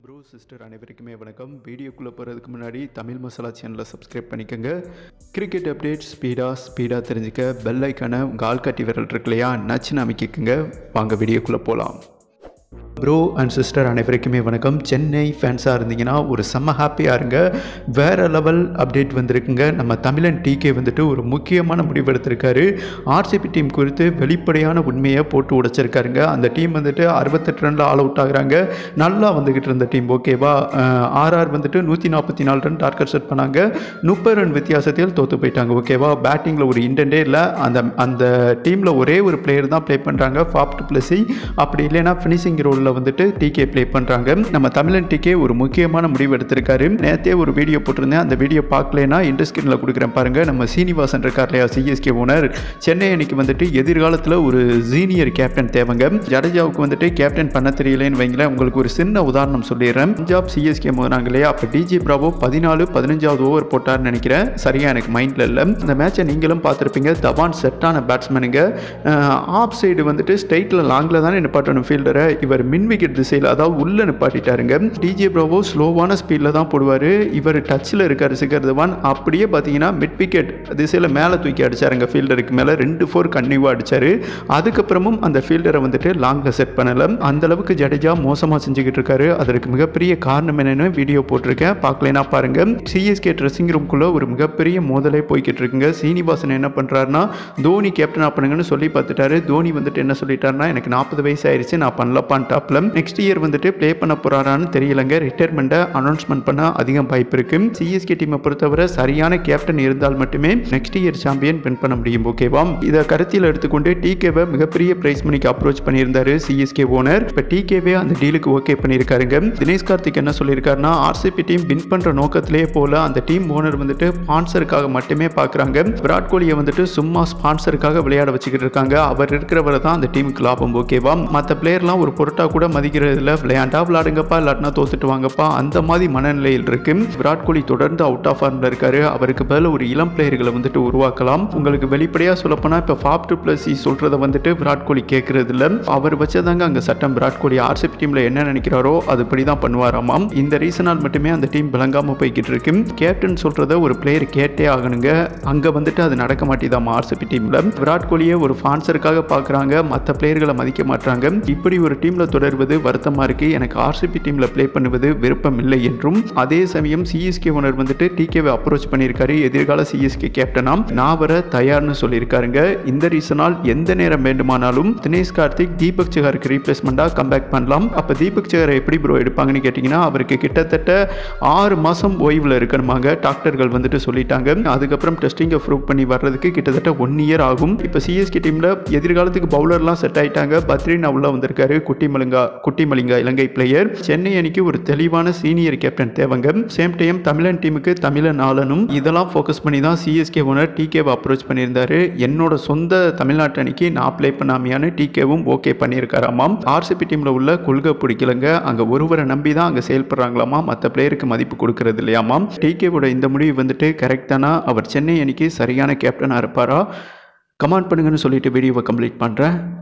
bro sister அனைவருக்குமே வணக்கம் வீடியோக்குள்ளே போகிறதுக்கு முன்னாடி தமிழ் மசாலா சேனலை சப்ஸ்கிரைப் பண்ணிக்கோங்க கிரிக்கெட் அப்டேட் ஸ்பீடாக ஸ்பீடாக தெரிஞ்சுக்க பெல் ஐக்கான உங்கள் ஆள்காட்டி விரல் இருக்கு இல்லையா நச்சுன்னு அமைக்கிக்குங்க வாங்க வீடியோக்குள்ளே போகலாம் ப்ரோ அண்ட் சிஸ்டர் அனைவருக்குமே வணக்கம் சென்னை ஃபேன்ஸாக இருந்தீங்கன்னா ஒரு செம்ம ஹாப்பியாக இருங்க வேறு லெவல் அப்டேட் வந்திருக்குங்க நம்ம தமிழன் டிகே வந்துட்டு ஒரு முக்கியமான முடிவு எடுத்திருக்காரு ஆர்சிபி டீம் குறித்து வெளிப்படையான உண்மையை போட்டு உடைச்சிருக்காருங்க அந்த டீம் வந்துட்டு அறுபத்தெட்டு ரனில் ஆல் அவுட் ஆகுறாங்க நல்லா வந்துக்கிட்டு இருந்த டீம் ஓகேவா ஆர்ஆர் வந்துட்டு நூற்றி நாற்பத்தி நாலு ரன் டார்கெட் செட் பண்ணாங்க முப்பது ரன் வித்தியாசத்தில் தோற்று போயிட்டாங்க ஓகேவா பேட்டிங்கில் ஒரு இன்டென்டே இல்லை அந்த அந்த டீமில் ஒரே ஒரு பிளேயர் தான் ப்ளே பண்ணுறாங்க ஃபாப்ட் பிளஸி அப்படி இல்லைன்னா ஃபினிஷிங் ரோலில் வந்துட்டு டிகே ப்ளே பண்ணுறாங்க நம்ம தமிழன் டிகே ஒரு முக்கியமான முடிவு எடுத்திருக்காரு நேற்றே ஒரு வீடியோ போட்டிருந்தேன் அந்த வீடியோ பார்க்கலனா இன்டர் ஸ்கிரீனில் கொடுக்குறேன் பாருங்கள் நம்ம சீனிவாசன் இருக்கார் இல்லையா சிஎஸ்கே ஓனர் சென்னை அன்னைக்கு வந்துட்டு எதிர்காலத்தில் ஒரு சீனியர் கேப்டன் தேவைங்க ஜடேஜாவுக்கு வந்துட்டு கேப்டன் பண்ண தெரியலன்னு வைங்களேன் உங்களுக்கு ஒரு சின்ன உதாரணம் சொல்லிடுறேன் பஞ்சாப் சிஎஸ்கே மோதினாங்க இல்லையா அப்போ டிஜி பிராவோ பதினாலு பதினஞ்சாவது ஓவர் போட்டார்னு நினைக்கிறேன் சரியாக எனக்கு மைண்டில் இல்லை இந்த மேட்சை நீங்களும் பார்த்துருப்பீங்க தவான் செட்டான பேட்ஸ்மேனுங்க ஆஃப் சைடு வந்துட்டு ஸ்ட்ரைட்டில் லாங்கில் தானே நிப்பாட்டணும் ஃபீல்டரை இவர் மின் விக்கெட் திசையில் அதாவது உள்ளே நிப்பாட்டிட்டாருங்க டிஜே பிராவோ ஸ்லோவான ஸ்பீடில் தான் போடுவார் இவர் டச்சில் இருக்கார் சிகர் தவான் அப்படியே பார்த்தீங்கன்னா மிட் விக்கெட் திசையில் மேலே தூக்கி அடிச்சாருங்க ஃபீல்டருக்கு மேலே ரெண்டு ஃபோர் கன்னிவாக அடிச்சார் அதுக்கப்புறமும் அந்த ஃபீல்டரை வந்துட்டு லாங்கில் செட் பண்ணலை அந்த அளவுக்கு ஜடேஜா மோசமாக செஞ்சுக்கிட்டு இருக்காரு அதற்கு மிகப்பெரிய காரணம் என்னன்னு வீடியோ போட்டிருக்கேன் பார்க்கலனா பாருங்க சிஎஸ்கே ட்ரெஸ்ஸிங் ரூம்குள்ளே ஒரு மிகப்பெரிய மோதலே போய்கிட்டு இருக்குங்க சீனிவாசன் என்ன பண்ணுறாருன்னா தோனி கேப்டன் பண்ணுங்கன்னு சொல்லி பார்த்துட்டாரு தோனி வந்துட்டு என்ன சொல்லிட்டாருன்னா எனக்கு நாற்பது வயசு ஆயிடுச்சு நான் பண்ணலப்பான் டாப்ல நெக்ஸ்ட் இயர் வந்துட்டு ப்ளே பண்ண போறாரான்னு தெரியலங்க ரிட்டையர்மெண்ட்டை அனௌன்ஸ்மெண்ட் பண்ண அதிகம் வாய்ப்பு இருக்கு சிஎஸ்கே டீமை பொறுத்தவரை சரியான கேப்டன் இருந்தால் மட்டுமே நெக்ஸ்ட் இயர் சாம்பியன் வின் பண்ண முடியும் ஓகேவா இதை கருத்தில் எடுத்துக்கொண்டு டிகேவை மிகப்பெரிய பிரைஸ் மணிக்கு அப்ரோச் பண்ணியிருந்தாரு சிஎஸ்கே ஓனர் இப்போ டிகேவே அந்த டீலுக்கு ஓகே பண்ணியிருக்காருங்க தினேஷ் கார்த்திக் என்ன சொல்லியிருக்காருன்னா ஆர்சிபி டீம் வின் பண்ற நோக்கத்திலே போல அந்த டீம் ஓனர் வந்துட்டு ஸ்பான்சருக்காக மட்டுமே பார்க்குறாங்க விராட் கோலியை வந்துட்டு சும்மா ஸ்பான்சருக்காக விளையாட வச்சுக்கிட்டு இருக்காங்க அவர் இருக்கிறவரை தான் அந்த டீமுக்கு லாபம் ஓகேவா மற்ற பிளேயர்லாம் ஒரு பொருட்டா கூட மதிக்கிறதுல விளையாண்டா விளையாடுங்கப்பா இல்லாட்டினா தோத்துட்டு வாங்கப்பா அந்த மாதிரி மனநிலையில் இருக்கு விராட் கோலி தொடர்ந்து அவுட் ஆஃப் ஃபார்மில் இருக்காரு அவருக்கு பதில் ஒரு இளம் பிளேயர்களை வந்துட்டு உருவாக்கலாம் உங்களுக்கு வெளிப்படையாக சொல்லப்போனால் இப்போ ஃபாப் டு பிளஸ் சொல்கிறத வந்துட்டு விராட் கோலி கேட்கறது இல்லை அவர் வச்சதாங்க அங்கே சட்டம் விராட் கோலி ஆர்சிபி டீமில் என்ன நினைக்கிறாரோ அதுபடி தான் பண்ணுவாராமாம் இந்த ரீசனால் மட்டுமே அந்த டீம் விளங்காமல் போய்கிட்டு இருக்கு கேப்டன் சொல்கிறத ஒரு பிளேயர் கேட்டே ஆகணுங்க அங்கே வந்துட்டு அது நடக்க மாட்டேதாம் ஆர்சிபி டீமில் விராட் கோலியை ஒரு ஃபான்சருக்காக பார்க்குறாங்க மற்ற பிளேயர்களை மதிக்க மாட்டாங்க இப்படி ஒரு டீமில் தொடர்வது வருத்தமாக இருக்கு எனக்கு ஆர்சிபி டீமில் ப்ளே பண்ணுவது விருப்பம் இல்லை என்றும் அதே சமயம் சிஎஸ்கே ஓனர் வந்துட்டு டிகேவை அப்ரோச் பண்ணியிருக்காரு எதிர்கால சிஎஸ்கே கேப்டனாம் நான் வர தயார்னு சொல்லியிருக்காருங்க இந்த ரீசனால் எந்த நேரம் வேண்டுமானாலும் தினேஷ் கார்த்திக் தீபக் சஹருக்கு ரீப்ளேஸ்மெண்ட்டாக கம்பேக் பண்ணலாம் அப்போ தீபக் சஹரை எப்படி ப்ரோ எடுப்பாங்கன்னு கேட்டிங்கன்னா அவருக்கு கிட்டத்தட்ட ஆறு மாதம் ஓய்வில் இருக்கணுமாங்க டாக்டர்கள் வந்துட்டு சொல்லிட்டாங்க அதுக்கப்புறம் டெஸ்டிங்கை ப்ரூவ் பண்ணி வர்றதுக்கு கிட்டத்தட்ட ஒன் இயர் ஆகும் இப்போ சிஎஸ்கே டீமில் எதிர்காலத்துக்கு பவுலர்லாம் செட் ஆயிட்டாங்க பத்ரின் உள்ள வந்திருக்காரு குட்டி மலிங்கா குட்டி மலிங்கா இலங்கை பிளேயர் சென்னை அணிக்கு ஒரு தெளிவான சீனியர் கேப்டன் தேவைங்க சேம் டைம் தமிழன் டீமுக்கு தமிழன் ஆளனும் இதெல்லாம் ஃபோக்கஸ் பண்ணி தான் சிஎஸ்கே ஓனர் டிகேவை அப்ரோச் பண்ணியிருந்தாரு என்னோட சொந்த தமிழ்நாட்டு அணிக்கு நான் ப்ளே பண்ணாமையான்னு டிகேவும் ஓகே பண்ணியிருக்காராமாம் ஆர்சிபி டீமில் உள்ள கொள்கை பிடிக்கலங்க அங்கே ஒருவரை நம்பி தான் அங்கே செயல்படுறாங்களாமா மற்ற பிளேயருக்கு மதிப்பு கொடுக்கறது இல்லையாமாம் டிகேவோட இந்த முடிவு வந்துட்டு கரெக்டானா அவர் சென்னை அணிக்கு சரியான கேப்டனாக இருப்பாரா கமெண்ட் பண்ணுங்கன்னு சொல்லிட்டு வீடியோவை கம்ப்ளீட் பண்ணுறேன்